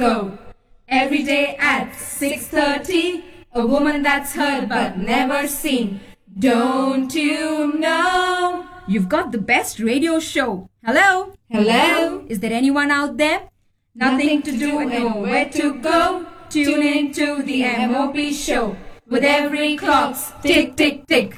Go. Every day at 6.30, a woman that's heard but never seen. Don't you know? You've got the best radio show. Hello? Hello? Is there anyone out there? Nothing to do and nowhere to go. Tune in to the MOP show. With every clock's tick, tick, tick.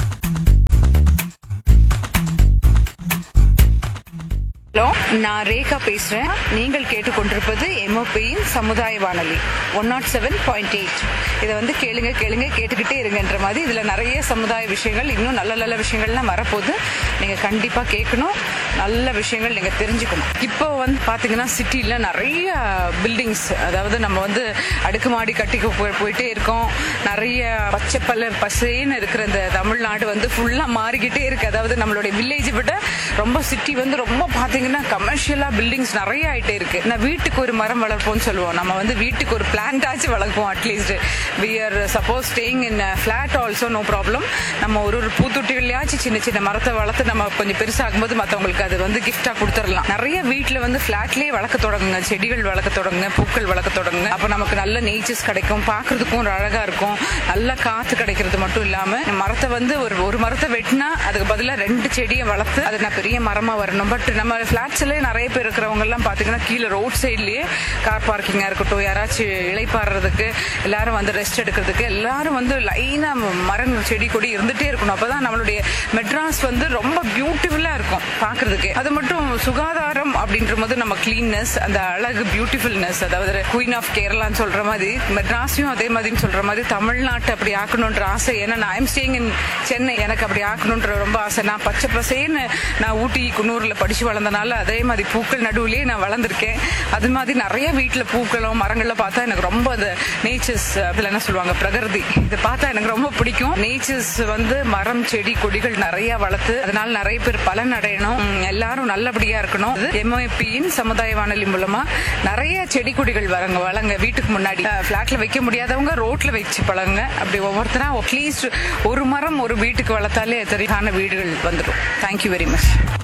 Hello நான் ரேகா பேசுறேன் நீங்கள் கேட்டுக்கொண்டிருப்பது எம்ஓபியின் சமுதாய வானொலி one nought seven point eight இதை வந்து கேளுங்க கேளுங்க கேட்டுக்கிட்டே இருங்கன்ற மாதிரி இதுல நிறைய சமுதாய விஷயங்கள் இன்னும் நல்ல நல்ல விஷயங்கள்லாம் வரப்போகுது நீங்க கண்டிப்பா கேட்கணும் நல்ல விஷயங்கள் நீங்க தெரிஞ்சுக்கணும் இப்போ வந்து பாத்தீங்கன்னா சிட்டில நிறைய பில்டிங்ஸ் அதாவது நம்ம வந்து அடுக்குமாடி கட்டி போய்- போயிட்டே இருக்கோம் நிறைய பச்சை பல்லர் பசேன்னு இருக்கிற இந்த தமிழ்நாடு வந்து ஃபுல்லா மாறிக்கிட்டே இருக்கு அதாவது நம்மளுடைய வில்லேஜ் விட ரொம்ப சிட்டி வந்து ரொம்ப பாத்தீங்கன்னா கமர்ஷியலா பில்டிங்ஸ் நிறைய ஆயிட்டே இருக்கு நான் வீட்டுக்கு ஒரு மரம் வளர்ப்போம்னு சொல்லுவோம் நம்ம வந்து வீட்டுக்கு ஒரு பிளான்ட் ஆச்சு வளர்ப்போம் at least we are suppose staying in flat also no problem நம்ம ஒரு ஒரு பூத்தொட்டிகளையாச்சும் சின்ன சின்ன மரத்தை வளர்த்து நம்ம கொஞ்சம் பெருசாகும்போது மத்தவங்களுக்கு அது வந்து கிஃப்டா கொடுத்துடலாம் நிறைய வீட்டுல வந்து பிளாட்லயே வளர்க்க தொடங்குங்க செடிகள் வளர்க்க தொடங்குங்க பூக்கள் வளர்க்க தொடங்குங்க அப்ப நமக்கு நல்ல நேச்சர்ஸ் கிடைக்கும் பாக்குறதுக்கும் ஒரு அழகா இருக்கும் நல்ல காத்து கிடைக்கிறது மட்டும் இல்லாம மரத்தை வந்து ஒரு ஒரு மரத்தை வெட்டினா அதுக்கு பதிலா ரெண்டு செடியை வளர்த்து அது நான் பெரிய மரமா வரணும் பட் நம்ம பிளாட்ஸ்லயே நிறைய பேர் இருக்கிறவங்க எல்லாம் பாத்தீங்கன்னா கீழே ரோட் சைட்லயே கார் பார்க்கிங்கா இருக்கட்டும் யாராச்சும் இளைப்பாடுறதுக்கு எல்லாரும் வந்து ரெஸ்ட் எடுக்கிறதுக்கு எல்லாரும் வந்து லைனா மரம் செடி கொடி இருந்துட்டே இருக்கணும் அப்பதான் நம்மளுடைய மெட்ராஸ் வந்து ரொம்ப பியூட்டிஃபுல்லா இருக்கும் பாக்குறதுக்கு அது மட்டும் சுகாதாரம் அப்படின்ற போது நம்ம கிளீன்னஸ் அந்த அழகு பியூட்டிஃபுல்னஸ் அதாவது குயின் ஆஃப் கேரளான்னு சொல்ற மாதிரி மெட்ராஸையும் அதே மாதிரின்னு சொல்ற மாதிரி தமிழ்நாட்டை அப்படி ஆக்கணுன்ற ஆசை ஏன்னா நான் ஐம் ஸ்டேயிங் இன் சென்னை எனக்கு அப்படி ஆக்கணுன்ற ரொம்ப ஆசை நான் பச்சை பசேன்னு நான் ஊட்டி குன்னூர்ல படிச்சு வளர்ந்தனால அதே மாதிரி பூக்கள் நடுவுலயே நான் வளர்ந்துருக்கேன் அது மாதிரி நிறைய வீட்டுல பூக்களும் மரங்கள்ல பார்த்தா எனக்கு ரொம்ப அந்த நேச்சர்ஸ் அதுல என்ன சொல்லுவாங்க பிரகிருதி இதை பார்த்தா எனக்கு ரொம்ப பிடிக்கும் நேச்சர்ஸ் வந்து மரம் செடி கொடிகள் நிறைய வளர்த்து அதனால நிறைய பேர் பலன் அடையணும் உம், எல்லாரும் நல்லபடியா இருக்கணும் எம்ஓபியின் சமுதாய வானொலி மூலமா நிறைய செடி கொடிகள் வரங்க வளங்க வீட்டுக்கு முன்னாடி பிளாட்ல வைக்க முடியாதவங்க ரோட்ல வச்சு பழங்க அப்படி ஒவ்வொருத்தரா அட்லீஸ்ட் ஒரு மரம் ஒரு வீட்டுக்கு வளர்த்தாலே தெரியான வீடுகள் வந்துடும் தேங்க்யூ வெரி மச்